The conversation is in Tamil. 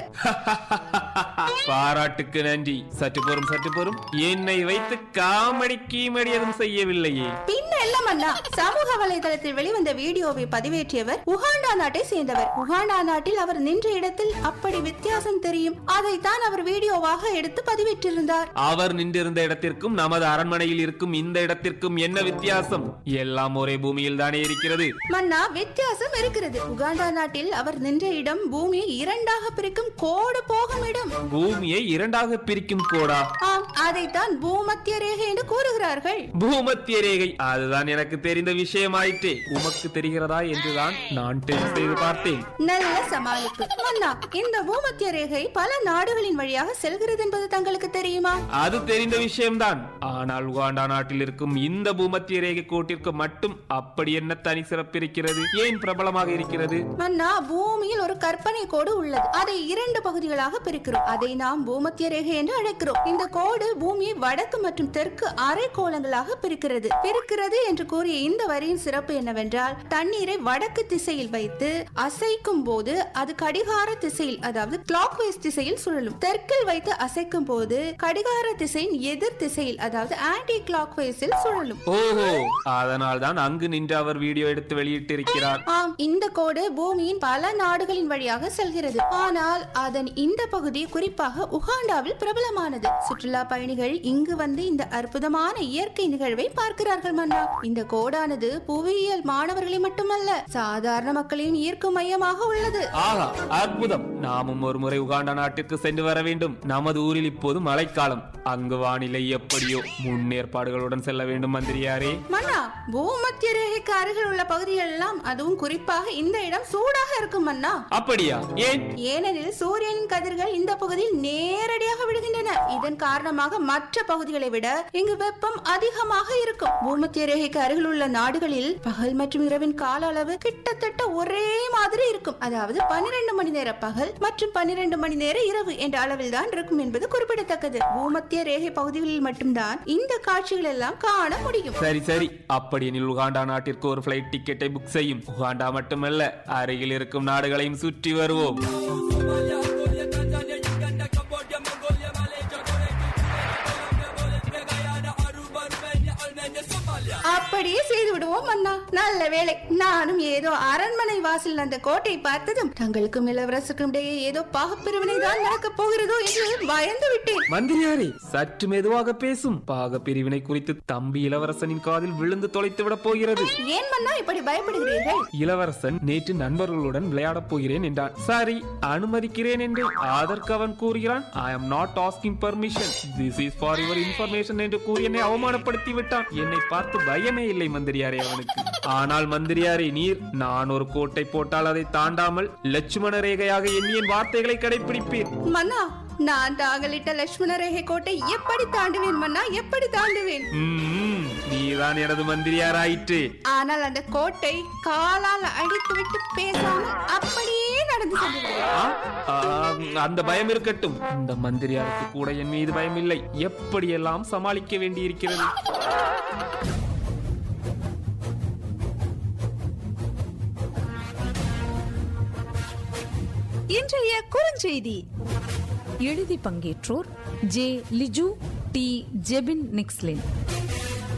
பாராட்டுக்கு நன்றி சற்று பொறும் சற்று பொறும் என்னை வைத்து காமெடி கீமடி எதுவும் செய்யவில்லையே பின்ன இல்ல மன்னா சமூக வலைதளத்தில் வெளிவந்த வீடியோவை பதிவேற்றியவர் உகாண்டா நாட்டை சேர்ந்தவர் உகாண்டா நாட்டில் அவர் நின்ற இடத்தில் அப்படி வித்தியாசம் தெரியும் அதைத்தான் அவர் வீடியோவாக எடுத்து பதிவேற்றிருந்தார் அவர் நின்றிருந்த இடத்திற்கும் நமது அரண்மனையில் இருக்கும் இந்த இடத்திற்கும் என்ன வித்தியாசம் எல்லாம் ஒரே பூமியில் தானே இருக்கிறது மன்னா வித்தியாசம் இருக்கிறது உகாண்டா நாட்டில் அவர் நின்ற இடம் பூமியை இரண்டாக பிரிக்கும் கோடு போகும் இடம் பூமியை இரண்டாக பிரிக்கும் கோடா ஆம் அதைத்தான் பூமத்திய ரேகை என்று கூறுகிறார்கள் பூமத்திய ரேகை அதுதான் எனக்கு தெரிந்த விஷயமாயிற்றே உமக்கு தெரிகிறதா என்றுதான் நான் டெஸ்ட் செய்து பார்த்தேன் நல்ல சமாளிப்பு மன்னா இந்த பூமத்திய ரேகை பல நாடுகளின் வழியாக செல்கிறது என்பது தங்களுக்கு தெரியுமா அது தெரிந்த விஷயம்தான் ஆனால் உகாண்டா நாட்டில் இருக்கும் இந்த பூமத்திய ரேகை கோட்டிற்கு மட்டும் அப்படி என்ன தனி சிறப்பு இருக்கிறது ஏன் பிரபலமாக இருக்கிறது மன்னா பூமியில் ஒரு கற்பனை கோடு உள்ளது அதை இரண்டு பகுதிகளாக பிரிக்கிறோம் அதை நாம் பூமத்திய ரேகை என்று அழைக்கிறோம் இந்த கோடு பூமியை வடக்கு மற்றும் தெற்கு அரை கோளங்களாக பிரிக்கிறது பிரிக்கிறது என்று கூறிய இந்த வரியின் சிறப்பு என்னவென்றால் தண்ணீரை வடக்கு திசையில் வைத்து அசைக்கும் போது அது கடிகார திசையில் அதாவது கிளாக் திசையில் சுழலும் தெற்கில் வைத்து அசைக்கும் போது கடிகார திசையின் எதிர் திசையில் அதாவது ஆன்டி கிளாக் சுழலும் ஓஹோ அதனால் தான் அங்கு நின்று அவர் வீடியோ எடுத்து வெளியிட்டிருக்கிறார் ஆம் இந்த கோடு பூமியின் பல நாடுகளின் வழியாக செல்கிறது ஆனால் அதன் இந்த பகுதி குறிப்பாக உகாண்டாவில் பிரபலமானது சுற்றுலா பயணிகள் இங்கு வந்து இந்த அற்புதமான இயற்கை நிகழ்வை பார்க்கிறார்கள் மன்னா இந்த கோடானது புவியியல் மாணவர்களை மட்டுமல்ல சாதாரண மக்களையும் ஈர்க்கும் மையமாக உள்ளது ஆஹா அற்புதம் நாமும் ஒரு முறை உகாண்டா நாட்டிற்கு சென்று வர வேண்டும் நமது ஊரில் இப்போது மழைக்காலம் அங்கு வானிலை எப்படியோ முன்னேற்பாடுகளுடன் செல்ல வேண்டும் மந்திரியாரே மன்னா பூமத்திய ரேகைக்கு அருகில் உள்ள பகுதிகள் எல்லாம் அதுவும் குறிப்பாக இந்த இடம் சூடாக இருக்கும் மன்னா அப்படியா ஏன் ஏனெனில் சூரியனின் கதிர்கள் இந்த பகுதியில் நேரடியாக விழுகின்றன இதன் காரணமாக மற்ற பகுதிகளை விட இங்கு வெப்பம் அதிகமாக இருக்கும் பூமத்திய ரேகைக்கு அருகில் உள்ள நாடுகளில் பகல் மற்றும் இரவின் கால அளவு கிட்டத்தட்ட ஒரே மாதிரி இருக்கும் அதாவது பன்னிரண்டு மணி நேர பகல் மற்றும் பன்னிரண்டு மணி நேர இரவு என்ற அளவில் தான் இருக்கும் என்பது குறிப்பிடத்தக்கது பூமத்திய ரேகை பகுதிகளில் மட்டும்தான் இந்த காட்சிகள் எல்லாம் காண முடியும் சரி சரி அப்படியெனில் உகாண்டா நாட்டிற்கு ஒரு ஃபிளைட் டிக்கெட்டை புக் செய்யும் உகாண்டா மட்டுமல்ல அருகில் இருக்கும் நாடுகளையும் சுற்றி வருவோம் Somalia, Angola, Tanzania, Uganda, Cambodia, Mongolia, Malaysia, Colombia, Bolivia, Guyana, Aruba, Romania, Armenia, Somalia. அப்படியே செய்து விடுவோம் அண்ணா நல்ல வேளை நானும் ஏதோ அரண்மனை வாசல் அந்த கோட்டை பார்த்ததும் தங்களுக்கும் இளவரசருக்கும் இடையே ஏதோ பாகப்பிரிவினை தான் நடக்கப் போகிறதோ என்று பயந்து விட்டேன் மந்திரியாரே சற்று மெதுவாக பேசும் பாக பிரிவினை குறித்து தம்பி இளவரசனின் காதில் விழுந்து தொலைத்து விட போகிறது ஏன் மன்னா இப்படி பயப்படுகிறீர்கள் இளவரசன் நேற்று நண்பர்களுடன் விளையாடப் போகிறேன் என்றான் சரி அனுமதிக்கிறேன் என்று அதற்கு அவன் கூறுகிறான் I am not asking permission this is for your information என்று கூறி என்னை அவமானப்படுத்தி விட்டான் என்னை பார்த்து பயமே இல்லை மந்திரியாரே அவனுக்கு ஆனால் மந்திரியாரே நீர் நான் ஒரு கோட்டை போட்டால் அதை தாண்டாமல் லட்சுமண ரேகையாக எண்ணி என் வார்த்தைகளை கடைபிடிப்பீர் மன்னா நான் தாங்களிட்ட லட்சுமண ரேகை கோட்டை எப்படி தாண்டுவேன் மன்னா எப்படி தாண்டுவேன் ம்ம், நீதான் எனது மந்திரியாராயிற்று ஆனால் அந்த கோட்டை காலால் அடித்து விட்டு பேசாமல் அப்படியே நடந்து சென்றுவிடுவேன் ஆ, ஆ, அந்த பயம் இருக்கட்டும் இந்த மந்திரியாருக்கு கூட என் மீது பயம் இல்லை எப்படியெல்லாம் சமாளிக்க வேண்டியிருக்கிறது இன்றைய குறுஞ்செய்தி எழுதி பங்கேற்றோர் ஜே லிஜு டி ஜெபின் நிக்ஸ்லின்